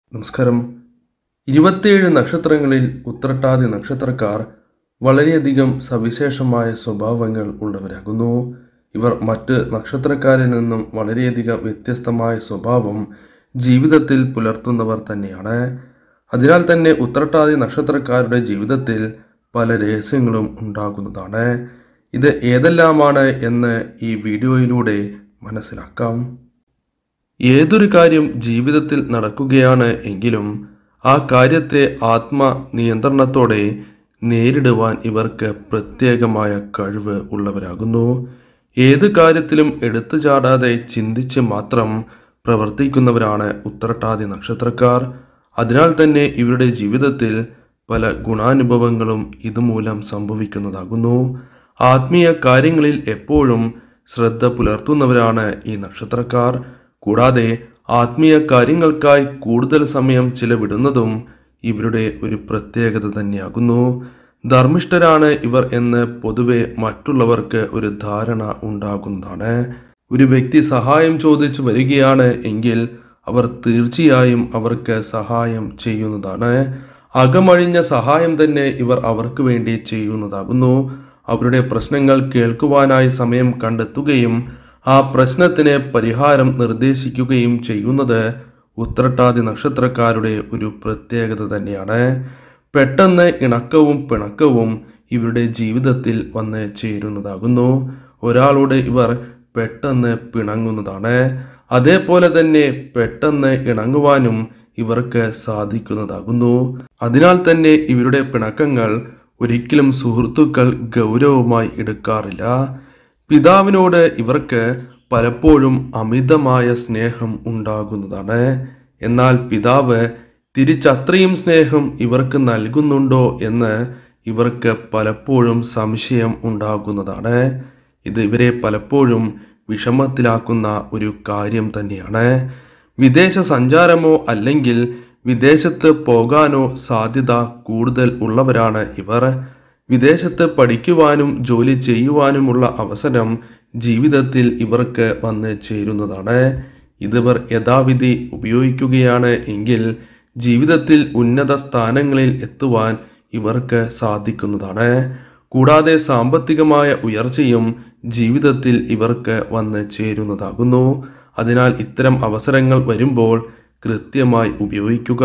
നമസ്കാരം ഇരുപത്തിയേഴ് നക്ഷത്രങ്ങളിൽ ഉത്രട്ടാതി നക്ഷത്രക്കാർ വളരെയധികം സവിശേഷമായ സ്വഭാവങ്ങൾ ഉള്ളവരാകുന്നു ഇവർ മറ്റ് നക്ഷത്രക്കാരിൽ നിന്നും വളരെയധികം വ്യത്യസ്തമായ സ്വഭാവം ജീവിതത്തിൽ പുലർത്തുന്നവർ തന്നെയാണ് അതിനാൽ തന്നെ ഉത്രട്ടാതി നക്ഷത്രക്കാരുടെ ജീവിതത്തിൽ പല രഹസ്യങ്ങളും ഉണ്ടാകുന്നതാണ് ഇത് ഏതെല്ലാമാണ് എന്ന് ഈ വീഡിയോയിലൂടെ മനസ്സിലാക്കാം ഏതൊരു കാര്യം ജീവിതത്തിൽ നടക്കുകയാണ് എങ്കിലും ആ കാര്യത്തെ ആത്മ നിയന്ത്രണത്തോടെ നേരിടുവാൻ ഇവർക്ക് പ്രത്യേകമായ കഴിവ് ഉള്ളവരാകുന്നു ഏത് കാര്യത്തിലും എടുത്തു ചാടാതെ ചിന്തിച്ച് മാത്രം പ്രവർത്തിക്കുന്നവരാണ് ഉത്രട്ടാതി നക്ഷത്രക്കാർ അതിനാൽ തന്നെ ഇവരുടെ ജീവിതത്തിൽ പല ഗുണാനുഭവങ്ങളും ഇതുമൂലം സംഭവിക്കുന്നതാകുന്നു ആത്മീയ കാര്യങ്ങളിൽ എപ്പോഴും ശ്രദ്ധ പുലർത്തുന്നവരാണ് ഈ നക്ഷത്രക്കാർ കൂടാതെ ആത്മീയ കാര്യങ്ങൾക്കായി കൂടുതൽ സമയം ചിലവിടുന്നതും ഇവരുടെ ഒരു പ്രത്യേകത തന്നെയാകുന്നു ധർമ്മിഷ്ഠരാണ് ഇവർ എന്ന് പൊതുവെ മറ്റുള്ളവർക്ക് ഒരു ധാരണ ഉണ്ടാകുന്നതാണ് ഒരു വ്യക്തി സഹായം ചോദിച്ചു വരികയാണ് എങ്കിൽ അവർ തീർച്ചയായും അവർക്ക് സഹായം ചെയ്യുന്നതാണ് അകമഴിഞ്ഞ സഹായം തന്നെ ഇവർ അവർക്ക് വേണ്ടി ചെയ്യുന്നതാകുന്നു അവരുടെ പ്രശ്നങ്ങൾ കേൾക്കുവാനായി സമയം കണ്ടെത്തുകയും ആ പ്രശ്നത്തിന് പരിഹാരം നിർദ്ദേശിക്കുകയും ചെയ്യുന്നത് ഉത്രട്ടാതി നക്ഷത്രക്കാരുടെ ഒരു പ്രത്യേകത തന്നെയാണ് പെട്ടെന്ന് ഇണക്കവും പിണക്കവും ഇവരുടെ ജീവിതത്തിൽ വന്ന് ചേരുന്നതാകുന്നു ഒരാളോട് ഇവർ പെട്ടെന്ന് പിണങ്ങുന്നതാണ് അതേപോലെ തന്നെ പെട്ടെന്ന് ഇണങ്ങുവാനും ഇവർക്ക് സാധിക്കുന്നതാകുന്നു അതിനാൽ തന്നെ ഇവരുടെ പിണക്കങ്ങൾ ഒരിക്കലും സുഹൃത്തുക്കൾ ഗൗരവമായി എടുക്കാറില്ല പിതാവിനോട് ഇവർക്ക് പലപ്പോഴും അമിതമായ സ്നേഹം ഉണ്ടാകുന്നതാണ് എന്നാൽ പിതാവ് തിരിച്ചത്രയും സ്നേഹം ഇവർക്ക് നൽകുന്നുണ്ടോ എന്ന് ഇവർക്ക് പലപ്പോഴും സംശയം ഉണ്ടാകുന്നതാണ് ഇത് ഇവരെ പലപ്പോഴും വിഷമത്തിലാക്കുന്ന ഒരു കാര്യം തന്നെയാണ് വിദേശ സഞ്ചാരമോ അല്ലെങ്കിൽ വിദേശത്ത് പോകാനോ സാധ്യത കൂടുതൽ ഉള്ളവരാണ് ഇവർ വിദേശത്ത് പഠിക്കുവാനും ജോലി ചെയ്യുവാനുമുള്ള അവസരം ജീവിതത്തിൽ ഇവർക്ക് വന്ന് ചേരുന്നതാണ് ഇതിവർ യഥാവിധി ഉപയോഗിക്കുകയാണ് എങ്കിൽ ജീവിതത്തിൽ ഉന്നത സ്ഥാനങ്ങളിൽ എത്തുവാൻ ഇവർക്ക് സാധിക്കുന്നതാണ് കൂടാതെ സാമ്പത്തികമായ ഉയർച്ചയും ജീവിതത്തിൽ ഇവർക്ക് വന്ന് ചേരുന്നതാകുന്നു അതിനാൽ ഇത്തരം അവസരങ്ങൾ വരുമ്പോൾ കൃത്യമായി ഉപയോഗിക്കുക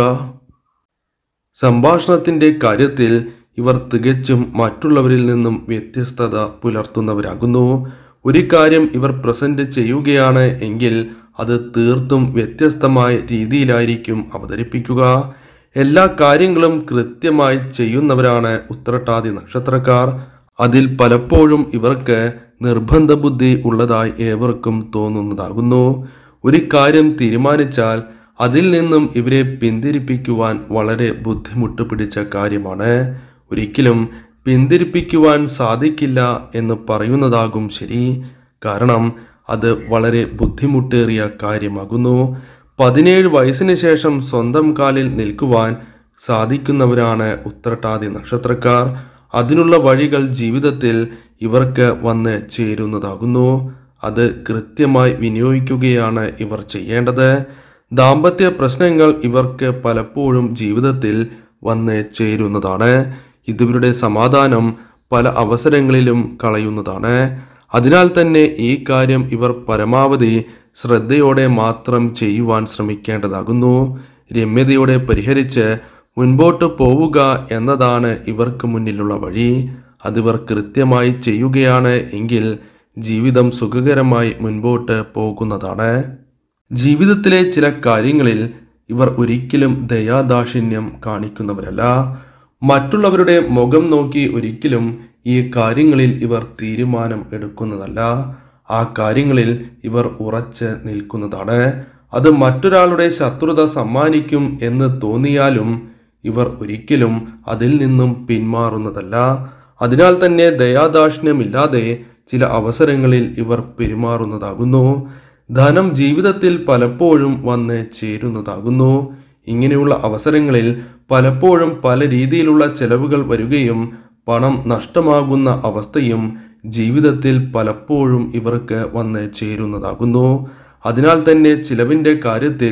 സംഭാഷണത്തിൻ്റെ കാര്യത്തിൽ ഇവർ തികച്ചും മറ്റുള്ളവരിൽ നിന്നും വ്യത്യസ്തത പുലർത്തുന്നവരാകുന്നു ഒരു കാര്യം ഇവർ പ്രസന്റ് ചെയ്യുകയാണ് എങ്കിൽ അത് തീർത്തും വ്യത്യസ്തമായ രീതിയിലായിരിക്കും അവതരിപ്പിക്കുക എല്ലാ കാര്യങ്ങളും കൃത്യമായി ചെയ്യുന്നവരാണ് ഉത്രട്ടാതി നക്ഷത്രക്കാർ അതിൽ പലപ്പോഴും ഇവർക്ക് നിർബന്ധ ബുദ്ധി ഉള്ളതായി ഏവർക്കും തോന്നുന്നതാകുന്നു ഒരു കാര്യം തീരുമാനിച്ചാൽ അതിൽ നിന്നും ഇവരെ പിന്തിരിപ്പിക്കുവാൻ വളരെ ബുദ്ധിമുട്ട് പിടിച്ച കാര്യമാണ് ഒരിക്കലും പിന്തിരിപ്പിക്കുവാൻ സാധിക്കില്ല എന്ന് പറയുന്നതാകും ശരി കാരണം അത് വളരെ ബുദ്ധിമുട്ടേറിയ കാര്യമാകുന്നു പതിനേഴ് വയസ്സിന് ശേഷം സ്വന്തം കാലിൽ നിൽക്കുവാൻ സാധിക്കുന്നവരാണ് ഉത്രട്ടാതി നക്ഷത്രക്കാർ അതിനുള്ള വഴികൾ ജീവിതത്തിൽ ഇവർക്ക് വന്ന് ചേരുന്നതാകുന്നു അത് കൃത്യമായി വിനിയോഗിക്കുകയാണ് ഇവർ ചെയ്യേണ്ടത് ദാമ്പത്യ പ്രശ്നങ്ങൾ ഇവർക്ക് പലപ്പോഴും ജീവിതത്തിൽ വന്ന് ചേരുന്നതാണ് ഇതിവരുടെ സമാധാനം പല അവസരങ്ങളിലും കളയുന്നതാണ് അതിനാൽ തന്നെ ഈ കാര്യം ഇവർ പരമാവധി ശ്രദ്ധയോടെ മാത്രം ചെയ്യുവാൻ ശ്രമിക്കേണ്ടതാകുന്നു രമ്യതയോടെ പരിഹരിച്ച് മുൻപോട്ട് പോവുക എന്നതാണ് ഇവർക്ക് മുന്നിലുള്ള വഴി അതിവർ കൃത്യമായി ചെയ്യുകയാണ് എങ്കിൽ ജീവിതം സുഖകരമായി മുൻപോട്ട് പോകുന്നതാണ് ജീവിതത്തിലെ ചില കാര്യങ്ങളിൽ ഇവർ ഒരിക്കലും ദയാദാക്ഷിണ്യം കാണിക്കുന്നവരല്ല മറ്റുള്ളവരുടെ മുഖം നോക്കി ഒരിക്കലും ഈ കാര്യങ്ങളിൽ ഇവർ തീരുമാനം എടുക്കുന്നതല്ല ആ കാര്യങ്ങളിൽ ഇവർ ഉറച്ച് നിൽക്കുന്നതാണ് അത് മറ്റൊരാളുടെ ശത്രുത സമ്മാനിക്കും എന്ന് തോന്നിയാലും ഇവർ ഒരിക്കലും അതിൽ നിന്നും പിന്മാറുന്നതല്ല അതിനാൽ തന്നെ ദയാദാക്ഷിണ്യമില്ലാതെ ചില അവസരങ്ങളിൽ ഇവർ പെരുമാറുന്നതാകുന്നു ധനം ജീവിതത്തിൽ പലപ്പോഴും വന്ന് ചേരുന്നതാകുന്നു ഇങ്ങനെയുള്ള അവസരങ്ങളിൽ പലപ്പോഴും പല രീതിയിലുള്ള ചെലവുകൾ വരികയും പണം നഷ്ടമാകുന്ന അവസ്ഥയും ജീവിതത്തിൽ പലപ്പോഴും ഇവർക്ക് വന്ന് ചേരുന്നതാകുന്നു അതിനാൽ തന്നെ ചിലവിൻ്റെ കാര്യത്തിൽ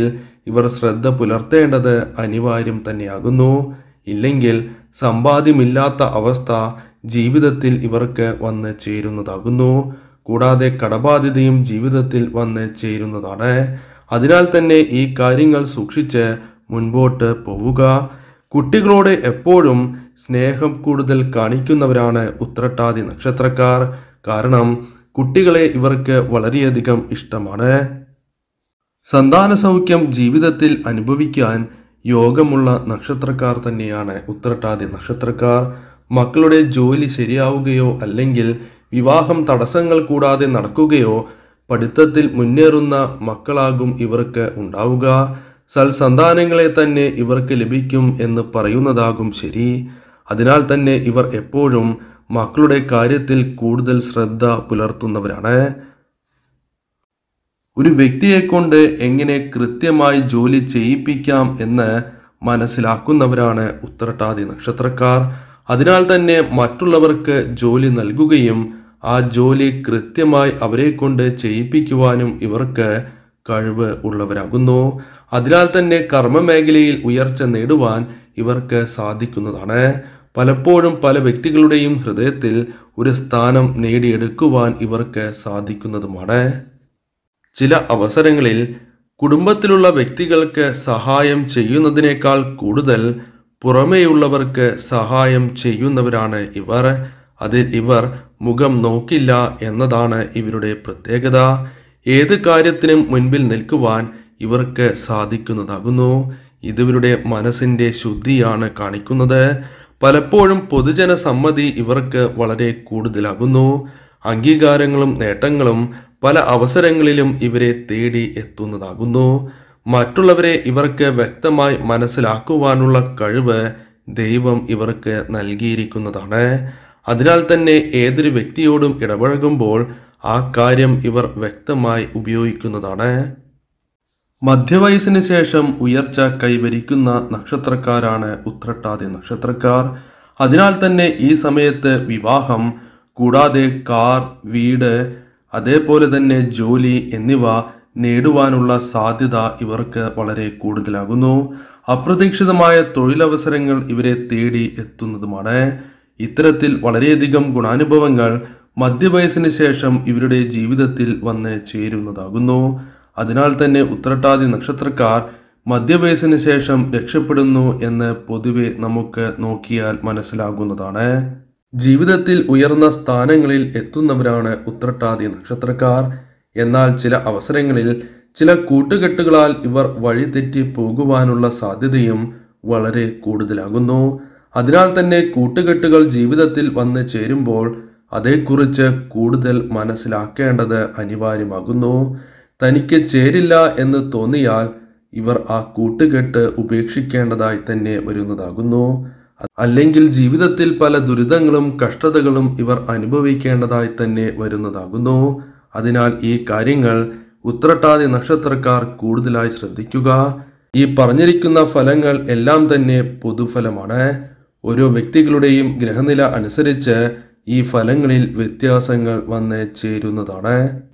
ഇവർ ശ്രദ്ധ പുലർത്തേണ്ടത് അനിവാര്യം തന്നെയാകുന്നു ഇല്ലെങ്കിൽ സമ്പാദ്യമില്ലാത്ത അവസ്ഥ ജീവിതത്തിൽ ഇവർക്ക് വന്ന് ചേരുന്നതാകുന്നു കൂടാതെ കടബാധ്യതയും ജീവിതത്തിൽ വന്ന് ചേരുന്നതാണ് അതിനാൽ തന്നെ ഈ കാര്യങ്ങൾ സൂക്ഷിച്ച് മുൻപോട്ട് പോവുക കുട്ടികളോട് എപ്പോഴും സ്നേഹം കൂടുതൽ കാണിക്കുന്നവരാണ് ഉത്രട്ടാതി നക്ഷത്രക്കാർ കാരണം കുട്ടികളെ ഇവർക്ക് വളരെയധികം ഇഷ്ടമാണ് സന്താന സൗഖ്യം ജീവിതത്തിൽ അനുഭവിക്കാൻ യോഗമുള്ള നക്ഷത്രക്കാർ തന്നെയാണ് ഉത്രട്ടാതി നക്ഷത്രക്കാർ മക്കളുടെ ജോലി ശരിയാവുകയോ അല്ലെങ്കിൽ വിവാഹം തടസ്സങ്ങൾ കൂടാതെ നടക്കുകയോ പഠിത്തത്തിൽ മുന്നേറുന്ന മക്കളാകും ഇവർക്ക് ഉണ്ടാവുക സൽസന്താനങ്ങളെ തന്നെ ഇവർക്ക് ലഭിക്കും എന്ന് പറയുന്നതാകും ശരി അതിനാൽ തന്നെ ഇവർ എപ്പോഴും മക്കളുടെ കാര്യത്തിൽ കൂടുതൽ ശ്രദ്ധ പുലർത്തുന്നവരാണ് ഒരു വ്യക്തിയെ കൊണ്ട് എങ്ങനെ കൃത്യമായി ജോലി ചെയ്യിപ്പിക്കാം എന്ന് മനസ്സിലാക്കുന്നവരാണ് ഉത്രട്ടാതി നക്ഷത്രക്കാർ അതിനാൽ തന്നെ മറ്റുള്ളവർക്ക് ജോലി നൽകുകയും ആ ജോലി കൃത്യമായി അവരെ കൊണ്ട് ചെയ്യിപ്പിക്കുവാനും ഇവർക്ക് കഴിവ് ഉള്ളവരാകുന്നു അതിനാൽ തന്നെ കർമ്മമേഖലയിൽ ഉയർച്ച നേടുവാൻ ഇവർക്ക് സാധിക്കുന്നതാണ് പലപ്പോഴും പല വ്യക്തികളുടെയും ഹൃദയത്തിൽ ഒരു സ്ഥാനം നേടിയെടുക്കുവാൻ ഇവർക്ക് സാധിക്കുന്നതുമാണ് ചില അവസരങ്ങളിൽ കുടുംബത്തിലുള്ള വ്യക്തികൾക്ക് സഹായം ചെയ്യുന്നതിനേക്കാൾ കൂടുതൽ പുറമേയുള്ളവർക്ക് സഹായം ചെയ്യുന്നവരാണ് ഇവർ അതിൽ ഇവർ മുഖം നോക്കില്ല എന്നതാണ് ഇവരുടെ പ്രത്യേകത ഏത് കാര്യത്തിനും മുൻപിൽ നിൽക്കുവാൻ ഇവർക്ക് സാധിക്കുന്നതാകുന്നു ഇതിവരുടെ മനസ്സിൻ്റെ ശുദ്ധിയാണ് കാണിക്കുന്നത് പലപ്പോഴും പൊതുജന സമ്മതി ഇവർക്ക് വളരെ കൂടുതലാകുന്നു അംഗീകാരങ്ങളും നേട്ടങ്ങളും പല അവസരങ്ങളിലും ഇവരെ തേടി എത്തുന്നതാകുന്നു മറ്റുള്ളവരെ ഇവർക്ക് വ്യക്തമായി മനസ്സിലാക്കുവാനുള്ള കഴിവ് ദൈവം ഇവർക്ക് നൽകിയിരിക്കുന്നതാണ് അതിനാൽ തന്നെ ഏതൊരു വ്യക്തിയോടും ഇടപഴകുമ്പോൾ ആ കാര്യം ഇവർ വ്യക്തമായി ഉപയോഗിക്കുന്നതാണ് മധ്യവയസ്സിന് ശേഷം ഉയർച്ച കൈവരിക്കുന്ന നക്ഷത്രക്കാരാണ് ഉത്രട്ടാതി നക്ഷത്രക്കാർ അതിനാൽ തന്നെ ഈ സമയത്ത് വിവാഹം കൂടാതെ കാർ വീട് അതേപോലെ തന്നെ ജോലി എന്നിവ നേടുവാനുള്ള സാധ്യത ഇവർക്ക് വളരെ കൂടുതലാകുന്നു അപ്രതീക്ഷിതമായ തൊഴിലവസരങ്ങൾ ഇവരെ തേടി എത്തുന്നതുമാണ് ഇത്തരത്തിൽ വളരെയധികം ഗുണാനുഭവങ്ങൾ മധ്യവയസ്സിന് ശേഷം ഇവരുടെ ജീവിതത്തിൽ വന്ന് ചേരുന്നതാകുന്നു അതിനാൽ തന്നെ ഉത്രട്ടാതി നക്ഷത്രക്കാർ മധ്യവയസ്സിന് ശേഷം രക്ഷപ്പെടുന്നു എന്ന് പൊതുവെ നമുക്ക് നോക്കിയാൽ മനസ്സിലാകുന്നതാണ് ജീവിതത്തിൽ ഉയർന്ന സ്ഥാനങ്ങളിൽ എത്തുന്നവരാണ് ഉത്രട്ടാതി നക്ഷത്രക്കാർ എന്നാൽ ചില അവസരങ്ങളിൽ ചില കൂട്ടുകെട്ടുകളാൽ ഇവർ വഴിതെറ്റി പോകുവാനുള്ള സാധ്യതയും വളരെ കൂടുതലാകുന്നു അതിനാൽ തന്നെ കൂട്ടുകെട്ടുകൾ ജീവിതത്തിൽ വന്ന് ചേരുമ്പോൾ അതേക്കുറിച്ച് കൂടുതൽ മനസ്സിലാക്കേണ്ടത് അനിവാര്യമാകുന്നു തനിക്ക് ചേരില്ല എന്ന് തോന്നിയാൽ ഇവർ ആ കൂട്ടുകെട്ട് ഉപേക്ഷിക്കേണ്ടതായി തന്നെ വരുന്നതാകുന്നു അല്ലെങ്കിൽ ജീവിതത്തിൽ പല ദുരിതങ്ങളും കഷ്ടതകളും ഇവർ അനുഭവിക്കേണ്ടതായി തന്നെ വരുന്നതാകുന്നു അതിനാൽ ഈ കാര്യങ്ങൾ ഉത്രട്ടാതി നക്ഷത്രക്കാർ കൂടുതലായി ശ്രദ്ധിക്കുക ഈ പറഞ്ഞിരിക്കുന്ന ഫലങ്ങൾ എല്ലാം തന്നെ പൊതുഫലമാണ് ഓരോ വ്യക്തികളുടെയും ഗ്രഹനില അനുസരിച്ച് ഈ ഫലങ്ങളിൽ വ്യത്യാസങ്ങൾ വന്ന് ചേരുന്നതാണ്